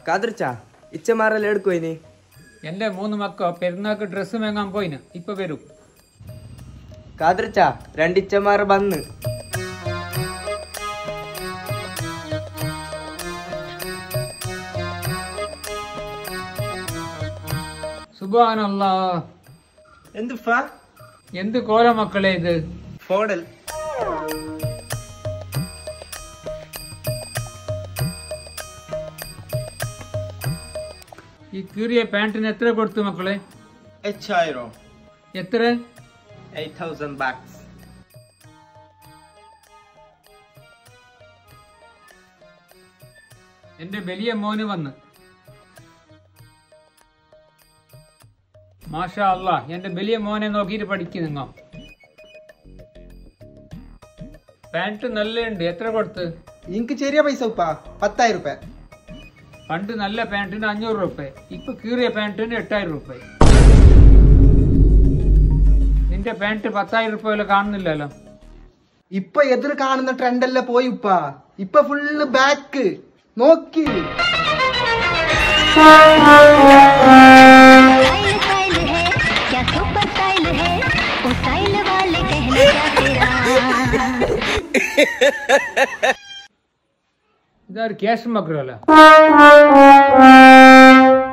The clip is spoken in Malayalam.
കാതിർച്ചാ ഇച്ചമാരെല്ലാം എടുക്കുവോ ഇനി എൻ്റെ മൂന്ന് മക്ക പെരുന്നാൾക്ക് ഡ്രസ്സ് വാങ്ങാൻ പോയിന് ഇപ്പൊ വരും കാതിർച്ചാ രണ്ടിച്ചമാർ വന്ന് സുബാനല്ല എന്ത് ഫാ എന്ത് കോല മക്കളെ ഇത് ഫോഡൽ ഈ കീറിയ പാൻറ്റിന് എത്ര കൊടുത്തു മക്കളെ എച്ചായിരോ എത്ര എയ്റ്റ് തൗസൻഡ് ബാക്സ് എന്റെ വലിയ മോന് വന്ന് മാഷാ അല്ല എന്റെ വലിയ മോനെ നോക്കിയിട്ട് പഠിക്കും നിങ്ങൾ പാൻറ് നല്ലുണ്ട് എത്ര കൊടുത്ത് എനിക്ക് ചെറിയ പൈസ ഉപ്പാ പത്തായിരം റുപ്യ പണ്ട് നല്ല പാൻറ്റിന് അഞ്ഞൂറ് റുപ്യ ഇപ്പൊ കീറിയ പാൻറ്റിന് എട്ടായിരം റുപ്യ നിന്റെ പാൻറ് പത്തായിരം റുപ്യ വല്ല കാണുന്നില്ലല്ലോ ഇപ്പൊ എതിർ കാണുന്ന ട്രെൻഡ് എല്ലാം പോയി ഉപ്പാ ഇപ്പൊ ഫുള്ള് ബാക്ക് നോക്കി स्टाइल स्टाइल है क्या सुपर स्टाइल है ओ स्टाइल वाले कहना क्या तेरा ഇതൊരു ക്യാഷ് മക്കളല്ല